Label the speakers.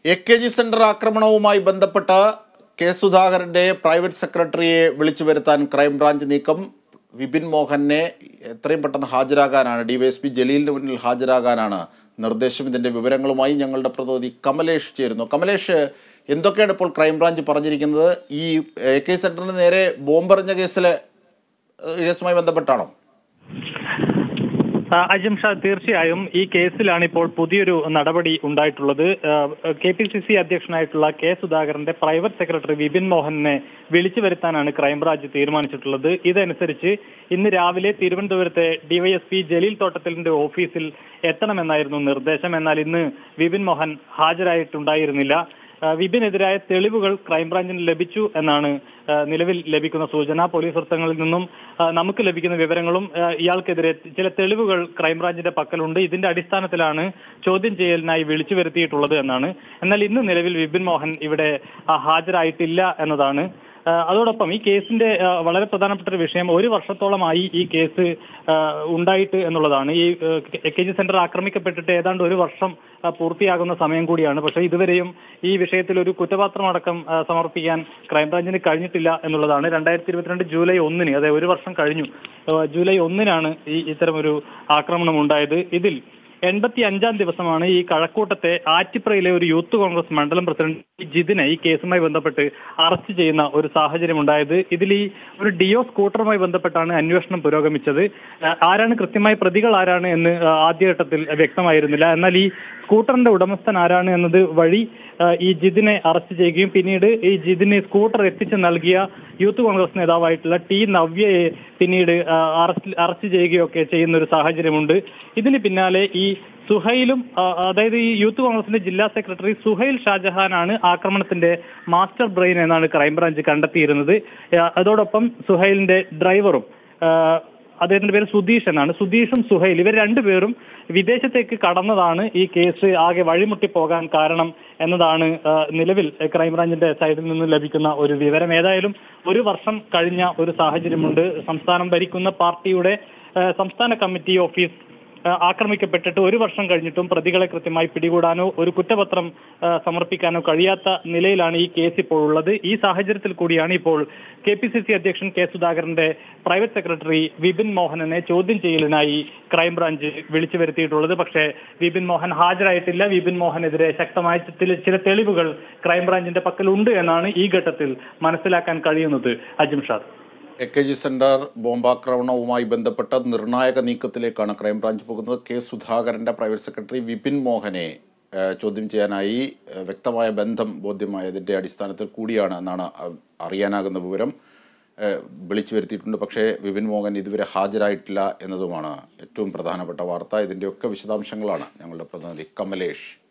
Speaker 1: A K G centre ആക്രമണവുമായി ബന്ധപ്പെട്ട് K സുധാകരന്റെ പ്രൈവറ്റ് സെക്രട്ടറിയെ വിളിച്ചു വരുത്താൻ ക്രൈംബ്രാഞ്ച് നീക്കം വിപിൻ മോഹനെ എത്രയും പെട്ടെന്ന് ഹാജരാകാനാണ് ഡിവൈഎസ്പി ജലീലിന് മുന്നിൽ ഹാജരാകാനാണ് നിർദ്ദേശം ഇതിന്റെ വിവരങ്ങളുമായി ഞങ്ങളുടെ പ്രതിനിധി കമലേഷ് ചേരുന്നു കമലേഷ് എന്തൊക്കെയാണ് ഇപ്പോൾ ക്രൈംബ്രാഞ്ച് പറഞ്ഞിരിക്കുന്നത് ഈ എ കെ സെന്ററിന് നേരെ ബോംബെറിഞ്ഞ കേസിലെ ഏഹ്, കേസുമായി ബന്ധപ്പെട്ടാണോ
Speaker 2: ആ, അജിം ഷാ തീർച്ചയായും ഈ കേസിലാണ് ഇപ്പോൾ പുതിയൊരു നടപടി ഉണ്ടായിട്ടുള്ളത് കെ പി സി സി അധ്യക്ഷനായിട്ടുള്ള കെ സുധാകരന്റെ പ്രൈവറ്റ് സെക്രട്ടറി വിപിൻ മോഹനെ വിളിച്ചു വരുത്താനാണ് ക്രൈംബ്രാഞ്ച് തീരുമാനിച്ചിട്ടുള്ളത് ഇതനുസരിച്ച് ഇന്ന് രാവിലെ തിരുവനന്തപുരത്തെ ഡിവൈഎസ്പി ജലീൽ തോട്ടത്തിലിന്റെ ഓഫീസിൽ എത്തണമെന്നായിരുന്നു നിർദ്ദേശം എന്നാൽ ഇന്ന് വിപിൻ മോഹൻ ഹാജരായിട്ടുണ്ടായിരുന്നില്ല ആ, വിപിനെതിരായ തെളിവുകൾ ക്രൈംബ്രാഞ്ചിന് ലഭിച്ചു എന്നാണ് ആ, നിലവിൽ ലഭിക്കുന്ന സൂചന പോലീസ് വൃത്തങ്ങളിൽ നിന്നും ആ, നമുക്ക് ലഭിക്കുന്ന വിവരങ്ങളും ആ, ഇയാൾക്കെതിരെ ചില തെളിവുകൾ ക്രൈംബ്രാഞ്ചിന്റെ പക്കലുണ്ട് ഇതിന്റെ അടിസ്ഥാനത്തിലാണ് ചോദ്യം ചെയ്യലിനായി വിളിച്ചു വരുത്തിയിട്ടുള്ളത് എന്നാണ് എന്നാൽ ഇന്ന് നിലവിൽ വിപിൻ മോഹൻ ഇവിടെ ആ, ഹാജരായിട്ടില്ല എന്നതാണ് ആ, അതോടൊപ്പം ഈ കേസിന്റെ ആ, വളരെ പ്രധാനപ്പെട്ട ഒരു വിഷയം ഒരു വർഷത്തോളമായി ഈ കേസ് ആ, ഉണ്ടായിട്ട് എന്നുള്ളതാണ് ഈ എ കെ ജി സെന്റർ ആക്രമിക്കപ്പെട്ടിട്ട് ഏതാണ്ട് ഒരു വർഷം ആ, പൂർത്തിയാകുന്ന സമയം കൂടിയാണ് പക്ഷേ ഇതുവരെയും ഈ വിഷയത്തിൽ ഒരു കുറ്റപത്രമടക്കം ആ, സമർപ്പിക്കാൻ ക്രൈംബ്രാഞ്ചിന് കഴിഞ്ഞിട്ടില്ല എന്നുള്ളതാണ് രണ്ടായിരത്തി ഇരുപത്തിരണ്ട് ജൂലൈ ഒന്നിന് അതായത് ഒരു വർഷം കഴിഞ്ഞു ആ, ജൂലൈ ഒന്നിനാണ് ഈ ഇത്തരമൊരു ആക്രമണം ഉണ്ടായത് ഇതിൽ എൺപത്തി അഞ്ചാം ദിവസമാണ് ഈ കഴക്കൂട്ടത്തെ ആറ്റിപ്രയിലെ ഒരു യൂത്ത് കോൺഗ്രസ് മണ്ഡലം പ്രസിഡന്റ് ജിതിനെ ഈ കേസുമായി ബന്ധപ്പെട്ട് അറസ്റ്റ് ചെയ്യുന്ന ഒരു സാഹചര്യം ഉണ്ടായത് ഇതിൽ ഈ ഒരു ഡിയോ സ്കൂട്ടറുമായി ബന്ധപ്പെട്ടാണ് അന്വേഷണം പുരോഗമിച്ചത് ആ, ആരാണ് കൃത്യമായി പ്രതികൾ ആരാണ് എന്ന് ആ, ആദ്യഘട്ടത്തിൽ വ്യക്തമായിരുന്നില്ല എന്നാൽ ഈ സ്കൂട്ടറിന്റെ ഉടമസ്ഥൻ ആരാണ് എന്നത് വഴി ആ, ഈ ജിതിനെ അറസ്റ്റ് ചെയ്യുകയും പിന്നീട് ഈ ജിതിന് സ്കൂട്ടർ എത്തിച്ച് നൽകിയ യൂത്ത് കോൺഗ്രസ് നേതാവായിട്ടുള്ള ടി നവ്യയെ പിന്നീട് ആ, അറസ്റ്റ് അറസ്റ്റ് ചെയ്യുകയൊക്കെ ചെയ്യുന്ന ഒരു സാഹചര്യമുണ്ട് ഇതിന് പിന്നാലെ ഈ സുഹൈലും ആ, അതായത് ഈ യൂത്ത് കോൺഗ്രസിന്റെ ജില്ലാ സെക്രട്ടറി സുഹൈൽ ഷാജഹാനാണ് ആക്രമണത്തിന്റെ മാസ്റ്റർ ബ്രെയിൻ എന്നാണ് ക്രൈംബ്രാഞ്ച് കണ്ടെത്തിയിരുന്നത് ആ, അതോടൊപ്പം സുഹൈലിന്റെ ഡ്രൈവറും ആ, അദ്ദേഹത്തിന്റെ പേര് സുധീഷ് എന്നാണ് സുധീഷും സുഹൈൽ ഇവർ രണ്ടുപേരും വിദേശത്തേക്ക് കടന്നതാണ് ഈ കേസ് ആകെ വഴിമുട്ടി പോകാൻ കാരണം എന്നതാണ് ആ, നിലവിൽ ക്രൈംബ്രാഞ്ചിന്റെ സൈഡിൽ നിന്ന് ലഭിക്കുന്ന ഒരു വിവരം ഏതായാലും ഒരു വർഷം കഴിഞ്ഞ ഒരു സാഹചര്യമുണ്ട് സംസ്ഥാനം ഭരിക്കുന്ന പാർട്ടിയുടെ ആ, സംസ്ഥാന കമ്മിറ്റി ഓഫീസ് ആ, ആക്രമിക്കപ്പെട്ടിട്ട് ഒരു വർഷം കഴിഞ്ഞിട്ടും പ്രതികളെ കൃത്യമായി പിടികൂടാനോ ഒരു കുറ്റപത്രം ആ, സമർപ്പിക്കാനോ കഴിയാത്ത നിലയിലാണ് ഈ കേസ് ഇപ്പോൾ ഉള്ളത് ഈ സാഹചര്യത്തിൽ കൂടിയാണ് ഇപ്പോൾ കെ പി സി സി അധ്യക്ഷൻ കെ സുധാകരന്റെ പ്രൈവറ്റ് സെക്രട്ടറി വിപിൻ മോഹനനെ ചോദ്യം ചെയ്യലിനായി ക്രൈംബ്രാഞ്ച് വിളിച്ചു വരുത്തിയിട്ടുള്ളത് പക്ഷേ വിപിൻ മോഹൻ ഹാജരായിട്ടില്ല വിപിൻ മോഹനെതിരെ ശക്തമായ ചില ചില തെളിവുകൾ ക്രൈംബ്രാഞ്ചിന്റെ പക്കലുണ്ട് എന്നാണ് ഈ ഘട്ടത്തിൽ മനസ്സിലാക്കാൻ കഴിയുന്നത് Ajimshad
Speaker 1: A K G centre ബോംബാക്രമണവുമായി ബന്ധപ്പെട്ട നിർണായക നീക്കത്തിലേക്കാണ് ക്രൈംബ്രാഞ്ച് പോകുന്നത് കെ സുധാകരന്റെ പ്രൈവറ്റ് സെക്രട്ടറി വിപിൻ മോഹനെ ഏഹ്, ചോദ്യം ചെയ്യാനായി ഏഹ്, വ്യക്തമായ ബന്ധം ബോധ്യമായതിൻ്റെ അടിസ്ഥാനത്തിൽ കൂടിയാണ് എന്നാണ് അ- അറിയാനാകുന്ന വിവരം ഏഹ്, വിളിച്ചു വരുത്തിയിട്ടുണ്ട് പക്ഷേ വിപിൻ മോഹൻ ഇതുവരെ ഹാജരായിട്ടില്ല എന്നതുമാണ് ഏറ്റവും പ്രധാനപ്പെട്ട വാർത്ത ഇതിൻ്റെയൊക്കെ വിശദാംശങ്ങളാണ് ഞങ്ങളുടെ പ്രതിനിധി കമലേഷ്